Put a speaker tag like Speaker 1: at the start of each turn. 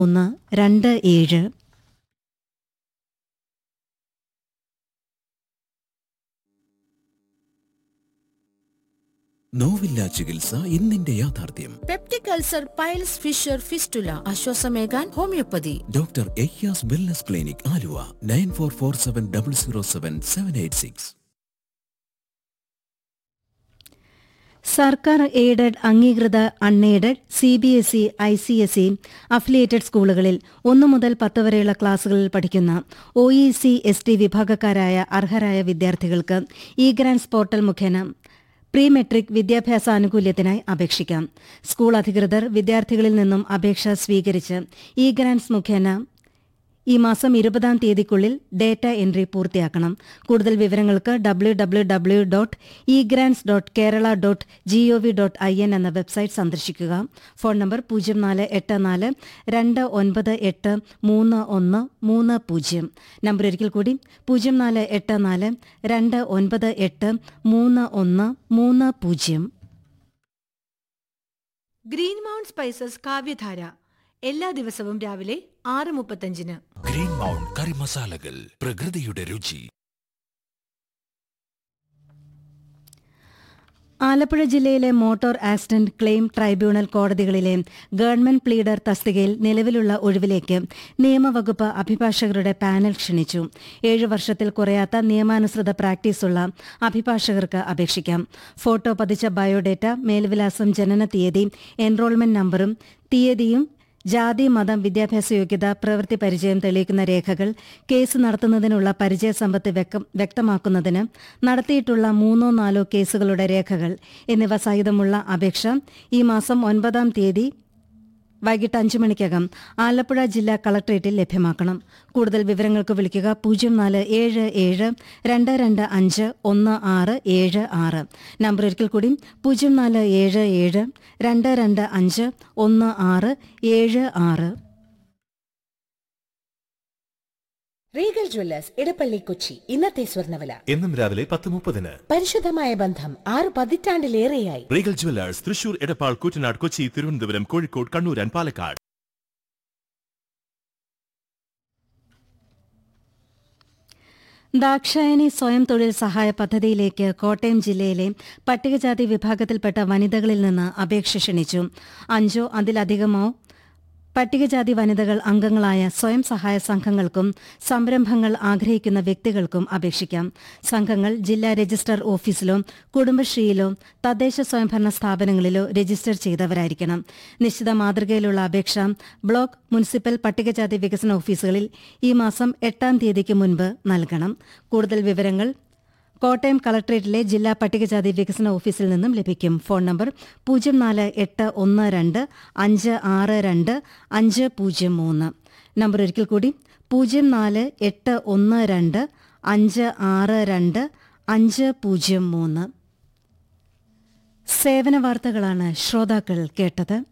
Speaker 1: ഒന്ന് രണ്ട് ഏഴ്
Speaker 2: നോവില്ല ചികിത്സ ഇന്നിന്റെ യാഥാർത്ഥ്യം
Speaker 3: peptic ulcer piles fissure fistula ആശ്വാസമേകാൻ homoeopathy
Speaker 2: doctor Ayyas wellness clinic Aluva nine four four seven double zero seven seven eight six
Speaker 1: സർക്കാർ എയ്ഡഡ് അംഗീകൃത unaided C B S E I C S E affiliated സ്കൂളുകളിൽ ഒന്നു മുതൽ പത്ത് വരെയുള്ള ക്ലാസുകളിൽ പഠിക്കുന്ന O E C S T വിഭാഗക്കാരായ അർഹരായ വിദ്യാർത്ഥികൾക്ക് ഇ ഗ്രാൻസ് പോർട്ടൽ മുഖേന പ്രീ മെട്രിക് വിദ്യാഭ്യാസ ആനുകൂല്യത്തിനായി അപേക്ഷിക്കാം സ്കൂൾ അധികൃതർ വിദ്യാർത്ഥികളിൽ നിന്നും അപേക്ഷ സ്വീകരിച്ച് ഇ ഗ്രാൻസ് മുഖേന ഈ മാസം ഇരുപതാം തീയതിക്കുള്ളിൽ ഡേറ്റ എൻട്രി പൂർത്തിയാക്കണം കൂടുതൽ വിവരങ്ങൾക്ക് W W W dot E grants dot Kerala dot G O V dot I N എന്ന വെബ്സൈറ്റ് സന്ദർശിക്കുക ഫോൺ നമ്പർ പൂജ്യം നാല് എട്ട് നാല് രണ്ട് ഒൻപത് എട്ട് മൂന്ന് ഒന്ന് മൂന്ന് പൂജ്യം നമ്പർ ഒരിക്കൽ കൂടി പൂജ്യം നാല് എട്ട് നാല് രണ്ട് ഒൻപത് എട്ട് മൂന്ന് ഒന്ന് മൂന്ന് പൂജ്യം
Speaker 4: ഗ്രീൻ മൗണ്ട് സ്പൈസസ് കാവ്യധാര എല്ലാ ദിവസവും രാവിലെ ആറ് മുപ്പത്തഞ്ചിന്
Speaker 2: ഗ്രീൻ മൗണ്ട് കറി മസാലകൾ പ്രകൃതിയുടെ രുചി
Speaker 1: ആലപ്പുഴ ജില്ലയിലെ മോട്ടോർ ആക്സിഡന്റ് ക്ലെയിം ട്രൈബ്യൂണൽ കോടതികളിലെ ഗവൺമെന്റ് പ്ലീഡർ തസ്തികയിൽ നിലവിലുള്ള ഒഴിവിലേക്ക് നിയമവകുപ്പ് അഭിഭാഷകരുടെ പാനൽ ക്ഷണിച്ചു ഏഴു വർഷത്തിൽ കുറയാത്ത നിയമാനുസൃത പ്രാക്ടീസുള്ള അഭിഭാഷകർക്ക് അപേക്ഷിക്കാം ഫോട്ടോ പതിച്ച ബയോഡേറ്റ മേൽവിലാസം ജനന തീയതി എൻറോൾമെന്റ് നമ്പറും തീയതിയും ജാതി മതം വിദ്യാഭ്യാസ യോഗ്യത പ്രവൃത്തി പരിചയം തെളിയിക്കുന്ന രേഖകൾ കേസ് നടത്തുന്നതിനുള്ള പരിചയസമ്പത്ത് വ്യക്തം- വ്യക്തമാക്കുന്നതിന് നടത്തിയിട്ടുള്ള മൂന്നോ നാലോ കേസുകളുടെ രേഖകൾ എന്നിവ സഹിതമുള്ള അപേക്ഷ ഈ മാസം ഒൻപതാം തീയതി വൈകിട്ട് അഞ്ചു മണിക്കകം ആലപ്പുഴ ജില്ലാ കളക്ടറേറ്റിൽ ലഭ്യമാക്കണം കൂടുതൽ വിവരങ്ങൾക്ക് വിളിക്കുക പൂജ്യം നാല് ഏഴ് ഏഴ് രണ്ട് രണ്ട് അഞ്ച് ഒന്ന് ആറ് ഏഴ് ആറ് നമ്പർ ഒരിക്കൽ കൂടി പൂജ്യം നാല് ഏഴ് ഏഴ് രണ്ട് രണ്ട് അഞ്ച് ഒന്ന് ആറ് ഏഴ് ആറ്
Speaker 5: റീഗൽ ജ്വല്ലേഴ്സ് ഇടപ്പള്ളി കൊച്ചി ഇന്നത്തെ സ്വർണ്ണവില
Speaker 6: എന്നും രാവിലെ പത്ത് മുപ്പതിന്
Speaker 5: പരിശുദ്ധമായ ബന്ധം ആറ് പതിറ്റാണ്ടിലേറെയായി
Speaker 6: Regal Jewellers Thrissur Edappal Koottanad Kochi Thiruvananthapuram Kozhikode Kannur and Palakkad
Speaker 1: Dakshayani സ്വയം തൊഴിൽ സഹായ പദ്ധതിയിലേക്ക് കോട്ടയം ജില്ലയിലെ പട്ടികജാതി വിഭാഗത്തിൽപ്പെട്ട വനിതകളിൽ നിന്ന് അപേക്ഷ ക്ഷണിച്ചു അഞ്ചോ അതിലധികമോ പട്ടികജാതി വനിതകൾ അംഗങ്ങളായ സ്വയം സഹായ സംഘങ്ങൾക്കും സംരംഭങ്ങൾ ആഗ്രഹിക്കുന്ന വ്യക്തികൾക്കും അപേക്ഷിക്കാം സംഘങ്ങൾ ജില്ലാ രജിസ്ട്രാർ ഓഫീസിലോ കുടുംബശ്രീയിലോ തദ്ദേശ സ്വയംഭരണ സ്ഥാപനങ്ങളിലോ രജിസ്റ്റർ ചെയ്തവരായിരിക്കണം നിശ്ചിത മാതൃകയിലുള്ള അപേക്ഷ ബ്ലോക്ക് മുനിസിപ്പൽ പട്ടികജാതി വികസന ഓഫീസുകളിൽ ഈ മാസം എട്ടാം തീയതിക്ക് മുൻപ് നൽകണം കൂടുതൽ വിവരങ്ങൾ കോട്ടയം കളക്ടറേറ്റിലെ ജില്ലാ പട്ടികജാതി വികസന ഓഫീസിൽ നിന്നും ലഭിക്കും ഫോൺ നമ്പർ പൂജ്യം നാല് എട്ട് ഒന്ന് രണ്ട് അഞ്ച് ആറ് രണ്ട് അഞ്ച് പൂജ്യം മൂന്ന് നമ്പർ ഒരിക്കൽ കൂടി പൂജ്യം നാല് എട്ട് ഒന്ന് രണ്ട് അഞ്ച് ആറ് രണ്ട് അഞ്ച് പൂജ്യം മൂന്ന് സേവന വാർത്തകളാണ് ശ്രോതാക്കൾ കേട്ടത്